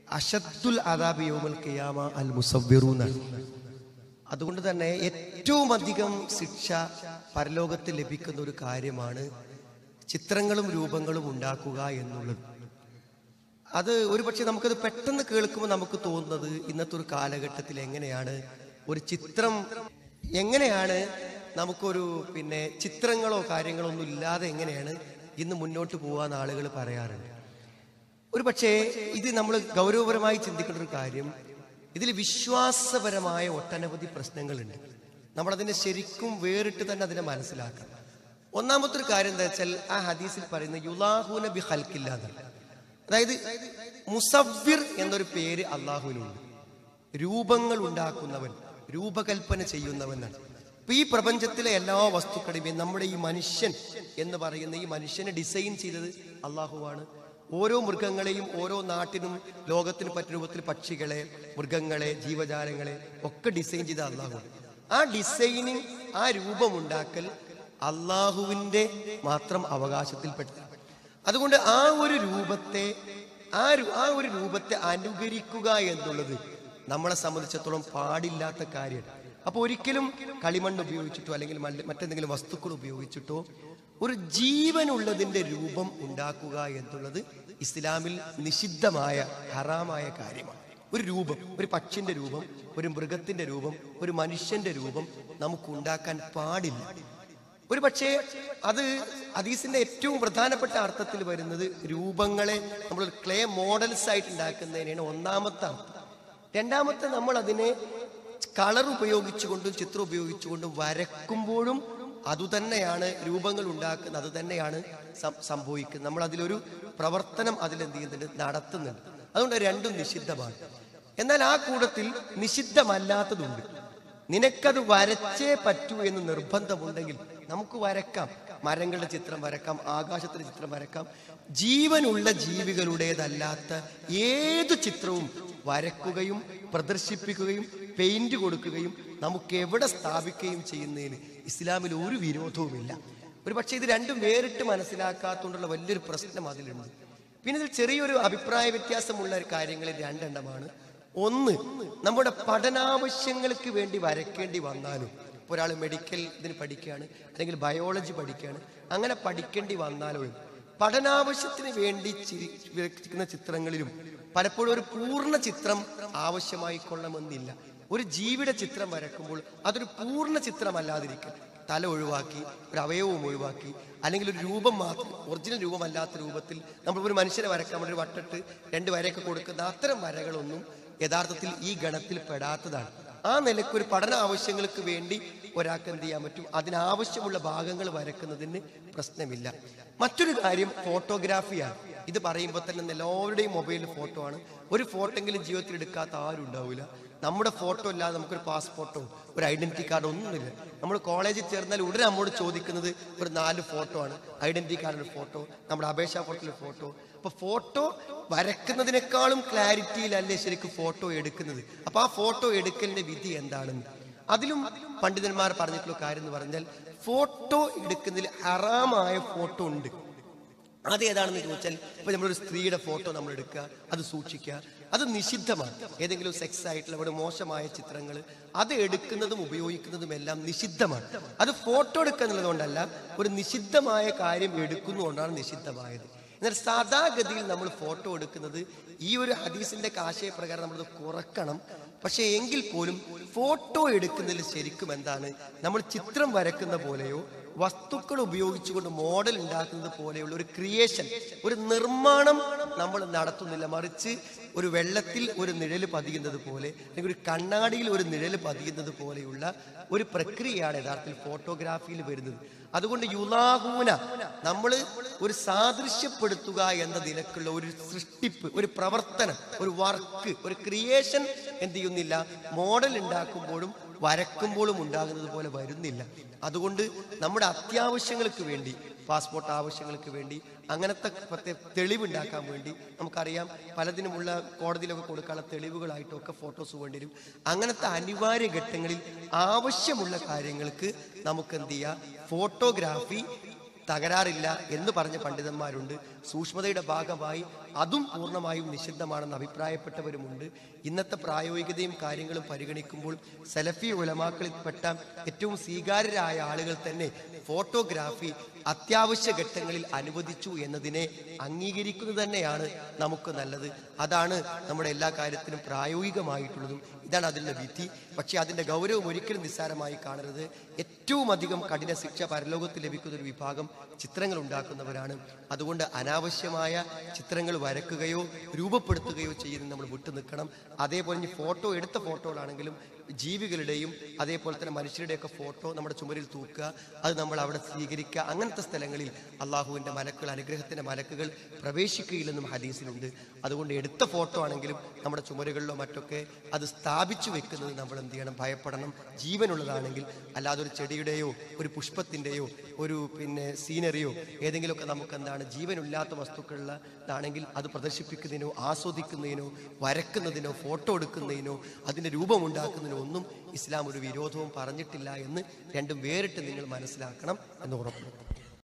അഷദ്ദുൽ അദാബി യൗമൽ ഖിയാമ അൽ മുസവ്വിറൂന അതുകൊണ്ട് തന്നെ ഏറ്റവും അധികം ശിക്ഷ പരലോകത്തിൽ ലഭിക്കുന്ന ഒരു കാര്യമാണ് ചിത്രങ്ങളും രൂപങ്ങളും ഉണ്ടാക്കുക എന്നുള്ളത് അത് ഒരുപക്ഷെ നമുക്കത് പെട്ടെന്ന് കേൾക്കുമ്പോൾ നമുക്ക് തോന്നുന്നത് ഇന്നത്തെ ഒരു കാലഘട്ടത്തിൽ എങ്ങനെയാണ് ഒരു ചിത്രം എങ്ങനെയാണ് നമുക്കൊരു പിന്നെ ചിത്രങ്ങളോ കാര്യങ്ങളോ ഒന്നും ഇല്ലാതെ എങ്ങനെയാണ് ഇന്ന് മുന്നോട്ട് പോകാൻ ആളുകൾ പറയാറുണ്ട് ഒരു പക്ഷേ ഇത് നമ്മൾ ഗൗരവപരമായി ചിന്തിക്കേണ്ട ഒരു കാര്യം ഇതിൽ വിശ്വാസപരമായ ഒട്ടനവധി പ്രശ്നങ്ങളുണ്ട് നമ്മളതിനെ ശരിക്കും വേറിട്ട് തന്നെ അതിനെ മനസ്സിലാക്കണം ഒന്നാമത്തെ ഒരു കാര്യം എന്താ വെച്ചാൽ ആ ഹദീസിൽ പറയുന്ന യുലാഹൂന ബി ഹൽക്കില്ല എന്നാണ് അതായത് മുസവ്വിർ എന്നൊരു പേര് അള്ളാഹുവിനുണ്ട് രൂപങ്ങൾ ഉണ്ടാക്കുന്നവൻ രൂപകൽപ്പന ചെയ്യുന്നവനാണ് അപ്പൊ ഈ പ്രപഞ്ചത്തിലെ എല്ലാ വസ്തുക്കളുടെയും നമ്മുടെ ഈ മനുഷ്യൻ എന്ന് പറയുന്ന ഈ മനുഷ്യനെ ഡിസൈൻ ചെയ്തത് അള്ളാഹുവാണ് ഓരോ മൃഗങ്ങളെയും ഓരോ നാട്ടിനും ലോകത്തിന് പറ്റിയ രൂപത്തിൽ പക്ഷികളെ മൃഗങ്ങളെ ജീവജാലങ്ങളെ ഒക്കെ ഡിസൈൻ ചെയ്ത അള്ളാഹു ആ ഡിസൈനിങ് ആ രൂപമുണ്ടാക്കൽ അള്ളാഹുവിന്റെ മാത്രം അവകാശത്തിൽപ്പെട്ട അതുകൊണ്ട് ആ ഒരു രൂപത്തെ ആ രു- ആ ഒരു രൂപത്തെ അനുകരിക്കുക എന്നുള്ളത് നമ്മളെ സംബന്ധിച്ചിടത്തോളം പാടില്ലാത്ത കാര്യമാണ് അപ്പൊ ഒരിക്കലും കളിമണ്ണ് ഉപയോഗിച്ചിട്ടോ അല്ലെങ്കിൽ മല്ല- മറ്റെന്തെങ്കിലും വസ്തുക്കൾ ഉപയോഗിച്ചിട്ടോ ഒരു ജീവനുള്ളതിന്റെ രൂപം ഉണ്ടാക്കുക എന്നുള്ളത് ഇസ്ലാമിൽ നിഷിദ്ധമായ ഹറാമായ കാര്യമാണ് ഒരു രൂപം ഒരു പക്ഷിന്റെ രൂപം ഒരു മൃഗത്തിന്റെ രൂപം ഒരു മനുഷ്യന്റെ രൂപം നമുക്ക് ഉണ്ടാക്കാൻ പാടില്ല ഒരു പക്ഷേ അത് ഹദീസിന്റെ ഏറ്റവും പ്രധാനപ്പെട്ട അർത്ഥത്തിൽ വരുന്നത് രൂപങ്ങളെ നമ്മൾ ക്ലേ മോഡൽസ് ആയിട്ട് ഉണ്ടാക്കുന്നതിനാണ് ഒന്നാമത്തെ അർത്ഥം രണ്ടാമത്തെ നമ്മൾ അതിനെ കളർ ഉപയോഗിച്ചുകൊണ്ടും ചിത്രം ഉപയോഗിച്ചുകൊണ്ടും വരക്കുമ്പോഴും അതുതന്നെയാണ് രൂപങ്ങൾ ഉണ്ടാക്കുന്നത് അത് തന്നെയാണ് സം- സംഭവിക്കുന്നത് നമ്മൾ അതിലൊരു പ്രവർത്തനം അതിൽ എന്ത് ചെയ്യുന്നുണ്ട് നടത്തുന്നുണ്ട് അതുകൊണ്ട് രണ്ടും നിഷിദ്ധമാണ് എന്നാൽ ആ കൂട്ടത്തിൽ നിഷിദ്ധമല്ലാത്തതുണ്ട് നിനക്കത് വരച്ചേ പറ്റൂ എന്ന് നിർബന്ധമുണ്ടെങ്കിൽ നമുക്ക് വരക്കാം മരങ്ങളുടെ ചിത്രം വരക്കാം ആകാശത്തിന്റെ ചിത്രം വരക്കാം ജീവനുള്ള ജീവികളുടേതല്ലാത്ത ഏതു ചിത്രവും വരക്കുകയും പ്രദർശിപ്പിക്കുകയും പെയിന്റ് കൊടുക്കുകയും നമുക്ക് എവിടെ സ്ഥാപിക്കുകയും ചെയ്യുന്നതിന് ഇസ്ലാമിൽ ഒരു വിരോധവുമില്ല ഒരു പക്ഷേ ഇത് രണ്ടും വേറിട്ട് മനസ്സിലാക്കാത്തതുകൊണ്ടുള്ള വലിയൊരു പ്രശ്നം അതിലുണ്ട് പിന്നെ ഇതിൽ ചെറിയൊരു അഭിപ്രായ വ്യത്യാസമുള്ള ഒരു കാര്യങ്ങളിൽ രണ്ടെണ്ണമാണ് ഒന്ന് നമ്മുടെ പഠനാവശ്യങ്ങൾക്ക് വേണ്ടി വരയ്ക്കേണ്ടി വന്നാലും ഇപ്പോൾ ഒരാൾ മെഡിക്കൽ ഇതിന് പഠിക്കുകയാണ് അല്ലെങ്കിൽ ബയോളജി പഠിക്കുകയാണ് അങ്ങനെ പഠിക്കേണ്ടി വന്നാലും പഠനാവശ്യത്തിന് വേണ്ടി ചിരി- വരയ്ക്കുന്ന ചിത്രങ്ങളിലും പലപ്പോഴും ഒരു പൂർണ്ണ ചിത്രം ആവശ്യമായി കൊള്ളണമെന്നില്ല ഒരു ജീവിയുടെ ചിത്രം വരക്കുമ്പോൾ അതൊരു പൂർണ്ണ ചിത്രമല്ലാതിരിക്കും തല ഒഴിവാക്കി ഒരു അവയവവും ഒഴിവാക്കി അല്ലെങ്കിൽ ഒരു രൂപം മാത്രം ഒറിജിനൽ രൂപമല്ലാത്ത രൂപത്തിൽ നമ്മൾ ഒരു മനുഷ്യനെ വരക്കാൻ വേണ്ടി ഒരു വട്ടിട്ട് രണ്ട് വരയൊക്കെ കൊടുക്കുന്ന അത്തരം വരകളൊന്നും യഥാർത്ഥത്തിൽ ഈ ഗണത്തിൽ പെടാത്തതാണ് ആ നിലയ്ക്ക് ഒരു പഠന ആവശ്യങ്ങൾക്ക് വേണ്ടി ഒരാൾക്ക് എന്ത് ചെയ്യാൻ പറ്റും അതിനാവശ്യമുള്ള ഭാഗങ്ങൾ വരക്കുന്നതിന് പ്രശ്നമില്ല മറ്റൊരു കാര്യം ഫോട്ടോഗ്രാഫിയാണ് ഇത് പറയുമ്പോൾ തന്നെ എല്ലാവരുടെയും മൊബൈലിൽ ഫോട്ടോ ആണ് ഒരു ഫോട്ടോ എങ്കിലും ജീവിതത്തിൽ എടുക്കാത്ത ആരും ഉണ്ടാവില്ല നമ്മുടെ ഫോട്ടോ അല്ലാതെ നമുക്കൊരു പാസ്പോർട്ടോ ഒരു ഐഡന്റിറ്റി കാർഡോ ഒന്നുമില്ല നമ്മൾ കോളേജിൽ ചേർന്നാൽ ഉടനെ നമ്മോട് ചോദിക്കുന്നത് ഒരു നാല് ഫോട്ടോ ആണ് ഐഡന്റിറ്റി കാർഡിന്റെ ഫോട്ടോ നമ്മുടെ അപേക്ഷാ ഫോട്ടോയിലെ ഫോട്ടോ അപ്പൊ ഫോട്ടോ വരക്കുന്നതിനേക്കാളും ക്ലാരിറ്റിയിലല്ലേ ശരിക്കും ഫോട്ടോ എടുക്കുന്നത് അപ്പൊ ആ ഫോട്ടോ എടുക്കലിന്റെ വിധി എന്താണെന്ന് അതിലും പണ്ഡിതന്മാർ പറഞ്ഞിട്ടുള്ള കാര്യം എന്ന് പറഞ്ഞാൽ ഫോട്ടോ എടുക്കുന്നതിൽ ഹറാമായ ഫോട്ടോ ഉണ്ട് അത് ഏതാണെന്ന് ചോദിച്ചാൽ ഇപ്പൊ നമ്മളൊരു സ്ത്രീയുടെ ഫോട്ടോ നമ്മൾ എടുക്കുക അത് സൂക്ഷിക്കുക അത് നിഷിദ്ധമാണ് ഏതെങ്കിലും സെക്സ് ആയിട്ടുള്ള ഒരു മോശമായ ചിത്രങ്ങൾ അത് എടുക്കുന്നതും ഉപയോഗിക്കുന്നതും എല്ലാം നിഷിദ്ധമാണ് അത് ഫോട്ടോ എടുക്കുക എന്നുള്ളതുകൊണ്ടല്ല ഒരു നിഷിദ്ധമായ കാര്യം എടുക്കുന്നതുകൊണ്ടാണ് നിഷിദ്ധമായത് എന്നാൽ സാധാഗതിയിൽ നമ്മൾ ഫോട്ടോ എടുക്കുന്നത് ഈ ഒരു ഹദീസിന്റെ ആശയപ്രകാരം നമ്മളത് കുറക്കണം പക്ഷേ എങ്കിൽ പോലും ഫോട്ടോ എടുക്കുന്നതിൽ ശരിക്കും എന്താണ് നമ്മൾ ചിത്രം വരക്കുന്ന പോലെയോ വസ്തുക്കൾ ഉപയോഗിച്ചുകൊണ്ട് മോഡൽ ഉണ്ടാക്കുന്നത് പോലെയുള്ള ഒരു ക്രിയേഷൻ ഒരു നിർമ്മാണം നമ്മൾ നടത്തുന്നില്ല മറിച്ച് ഒരു വെള്ളത്തിൽ ഒരു നിഴല് പതിയുന്നത് പോലെ അല്ലെങ്കിൽ ഒരു കണ്ണാടിയിൽ ഒരു നിഴല് പതിയുന്നത് പോലെയുള്ള ഒരു പ്രക്രിയയാണ് യഥാർത്ഥത്തിൽ ഫോട്ടോഗ്രാഫിയിൽ വരുന്നത് അതുകൊണ്ട് യുലാഹൂന നമ്മൾ ഒരു സാദൃശ്യപ്പെടുത്തുക എന്ന നിലക്കുള്ള ഒരു സൃഷ്ടിപ്പ് ഒരു പ്രവർത്തനം ഒരു വർക്ക് ഒരു ക്രിയേഷൻ എന്ത് ചെയ്യുന്നില്ല മോഡൽ ഉണ്ടാക്കുമ്പോഴും വരക്കുമ്പോഴും ഉണ്ടാകുന്നത് പോലെ വരുന്നില്ല അതുകൊണ്ട് നമ്മുടെ അത്യാവശ്യങ്ങൾക്ക് വേണ്ടി പാസ്പോർട്ട് ആവശ്യങ്ങൾക്ക് വേണ്ടി അങ്ങനത്തെ പ്രത്യേക തെളിവുണ്ടാക്കാൻ വേണ്ടി നമുക്കറിയാം പലതിനുമുള്ള കോടതിയിലൊക്കെ കൊടുക്കാനുള്ള തെളിവുകളായിട്ടൊക്കെ ഫോട്ടോസ് വേണ്ടി വരും അങ്ങനത്തെ അനിവാര്യ ഘട്ടങ്ങളിൽ ആവശ്യമുള്ള കാര്യങ്ങൾക്ക് നമുക്ക് എന്ത് ചെയ്യാം ഫോട്ടോഗ്രാഫി തകരാറില്ല എന്ന് പറഞ്ഞ പണ്ഡിതന്മാരുണ്ട് സൂക്ഷ്മതയുടെ ഭാഗമായി അതും പൂർണ്ണമായും നിഷിദ്ധമാണെന്ന് അഭിപ്രായപ്പെട്ടവരുമുണ്ട് ഇന്നത്തെ പ്രായോഗികതയും കാര്യങ്ങളും പരിഗണിക്കുമ്പോൾ സലഫി ഉലമാക്കളിൽപ്പെട്ട ഏറ്റവും സ്വീകാര്യരായ ആളുകൾ തന്നെ ഫോട്ടോഗ്രാഫി അത്യാവശ്യ ഘട്ടങ്ങളിൽ അനുവദിച്ചു എന്നതിനെ അംഗീകരിക്കുന്നത് തന്നെയാണ് നമുക്ക് നല്ലത് അതാണ് നമ്മുടെ എല്ലാ കാര്യത്തിനും പ്രായോഗികമായിട്ടുള്ളതും ഇതാണ് അതിലുള്ള വിധി പക്ഷെ അതിന്റെ ഗൗരവം ഒരിക്കലും നിസ്സാരമായി കാണരുത് ഏറ്റവും അധികം കഠിന ശിക്ഷ പരലോകത്ത് ലഭിക്കുന്ന ഒരു വിഭാഗം ചിത്രങ്ങൾ ഉണ്ടാക്കുന്നവരാണ് അതുകൊണ്ട് അനാവശ്യമായ ചിത്രങ്ങൾ വരക്കുകയോ രൂപപ്പെടുത്തുകയോ ചെയ്യുന്നത് നമ്മൾ വിട്ടു നിൽക്കണം അതേപോലെ ഇനി ഫോട്ടോ എടുത്ത ഫോട്ടോകളാണെങ്കിലും ജീവികളുടെയും അതേപോലെ തന്നെ മനുഷ്യരുടെയൊക്കെ ഫോട്ടോ നമ്മുടെ ചുമരിൽ തൂക്കുക അത് നമ്മൾ അവിടെ സ്വീകരിക്കുക അങ്ങനത്തെ സ്ഥലങ്ങളിൽ അള്ളാഹുവിന്റെ മലക്കുകൾ അനുഗ്രഹത്തിന്റെ മലക്കുകൾ പ്രവേശിക്കുകയില്ലെന്നും ഹദീസിലുണ്ട് അതുകൊണ്ട് എടുത്ത ഫോട്ടോ ആണെങ്കിലും നമ്മുടെ ചുമരുകളിലോ മറ്റൊക്കെ അത് സ്ഥാപിച്ചു വെക്കുന്നത് നമ്മൾ എന്ത് ചെയ്യണം ഭയപ്പെടണം ജീവനുള്ളതാണെങ്കിൽ അല്ലാതെ ഒരു ചെടിയുടെയോ ഒരു പുഷ്പത്തിന്റെയോ ഒരു പിന്നെ സീനറിയോ ഏതെങ്കിലുമൊക്കെ നമുക്ക് എന്താണ് ജീവനില്ലാത്ത വസ്തുക്കളുള്ളതാണെങ്കിൽ അത് പ്രദർശിപ്പിക്കുന്നതിനോ ആസ്വദിക്കുന്നതിനോ വരക്കുന്നതിനോ ഫോട്ടോ എടുക്കുന്നതിനോ അതിന്റെ രൂപം ഉണ്ടാക്കുന്നതിനോ ഒന്നും ഇസ്ലാം ഒരു വിരോധവും പറഞ്ഞിട്ടില്ല എന്ന് രണ്ടും വേറിട്ട് നിങ്ങൾ മനസ്സിലാക്കണം എന്ന് ഉറപ്പുവരുത്തും